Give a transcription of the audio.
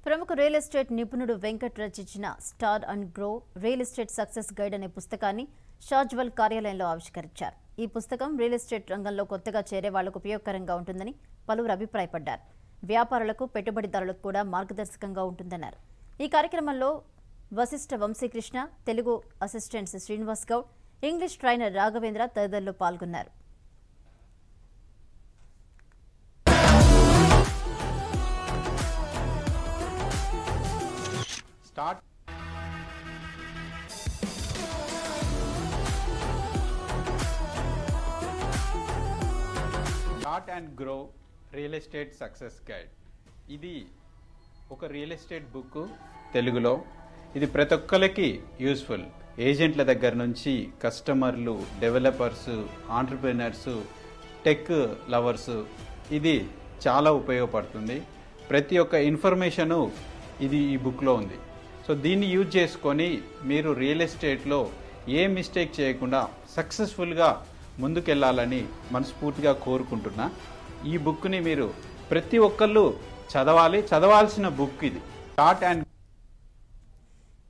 ప్రముఖ real estate నిపుణుడు వెంకట్ రచించిన start and grow real estate success guide అనే పుస్తకాన్ని షాజ్వల్ కార్యాలయంలో ఆవిష్కరించారు ఈ పుస్తకం రియల్ ఎస్టేట్ రంగంలో కొత్తగా చేరే వాళ్లకు ఉపయోగకరంగా ఉంటుందని పలువురు అభిప్రాయపడ్డారు వ్యాపారులకు పెట్టుబడిదారులకు కూడా మార్గదర్శకంగా ఉంటుందన్నారు ఈ కార్యక్రమంలో Vasishta Vamsikrishna Telugu assistants Srinivas Goud English trainer Raghavendra తదితరులు పాల్గొన్నారు start start and grow real estate success guide ఇది ఒక రియల్ ఎస్టేట్ బుక్ తెలుగులో ఇది ప్రతి ఒక్కరికి యూస్ఫుల్ ఏజెంట్ల దగ్గర నుంచి కస్టమర్లు డెవలపర్స్ ఆంటర్ప్రినర్స్ టెక్ లవర్స్ ఇది చాలా ఉపయోగపడుతుంది ప్రతి ఒక్క ఇన్ఫర్మేషను ఇది ఈ బుక్లో ఉంది సో దీన్ని యూజ్ చేసుకొని మీరు రియల్ ఎస్టేట్లో ఏ మిస్టేక్ చేయకుండా సక్సెస్ఫుల్గా ముందుకెళ్ళాలని మనస్ఫూర్తిగా కోరుకుంటున్నా ఈ బుక్ని మీరు ప్రతి ఒక్కళ్ళు చదవాలి చదవాల్సిన బుక్ ఇది స్టార్ట్ అండ్